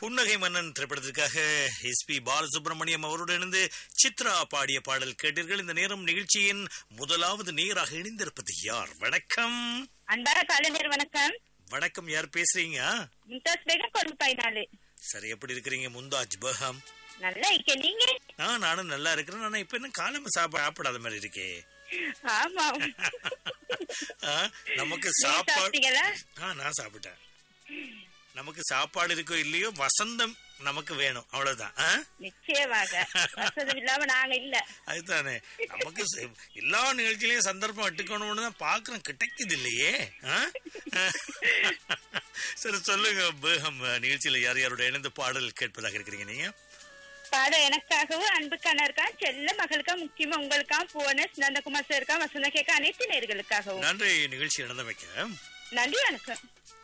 புன்னகை மன்னன் திரைப்படத்திற்காக எஸ்பி பாலசுப்ரமணியம் அவரோடு இணைந்து சித்ரா பாடிய பாடல் கேட்டீர்கள் இந்த நேரம் நிகழ்ச்சியின் முதலாவது நேராக இணைந்திருப்பது யார் வணக்கம் அன்பார கலைஞர் வணக்கம் வணக்கம் யார் பேசுறீங்க மும்தாஸ் பேகம் கொண்டு பயனாளி சரி எப்படி இருக்கிறீங்க முந்தாஜ் பஹம் நல்லா இருக்க நீங்க ஆ நானும் நல்லா இருக்கிறேன் ஆனா இப்ப என்ன காலமா சாப்பா சாப்பிடாத மாதிரி இருக்கே ஆமா ஆ, நமக்கு நீங்க சாப்பாடு சாப்பிட்டீங்களா ஆ நான் சாப்பிட்டேன் நமக்கு சாப்பாடு இருக்கோ இல்லையோ வசந்தம் நமக்கு வேணும் அவ்வளவுதான் ஆ? நிச்சயமாக வசதம் இல்லாம நாங்க இல்ல அதுதானே நமக்கு ச- எல்லா நிகழ்ச்சியிலயும் சந்தர்ப்பம் எடுக்கணும்னு தான் பாக்குறோம் கிடைக்குது இல்லையே ஆ? சரி சொல்லுங்க பேகம் நிகழ்ச்சியில யார் யாரோட இணைந்து பாடல் கேட்பதாக இருக்கிறீங்க நீங்க பாடம் எனக்காகவும் அன்பு கணருக்கா செல்ல மகளுக்கா முக்கியமா உங்களுக்கா போனஸ் நந்தகுமார் சாருக்கா வசந்த கேட்க அனைத்து நேர்களுக்காகவும் நன்றி நிகழ்ச்சி நடந்தமைக்க நன்றி வணக்கம்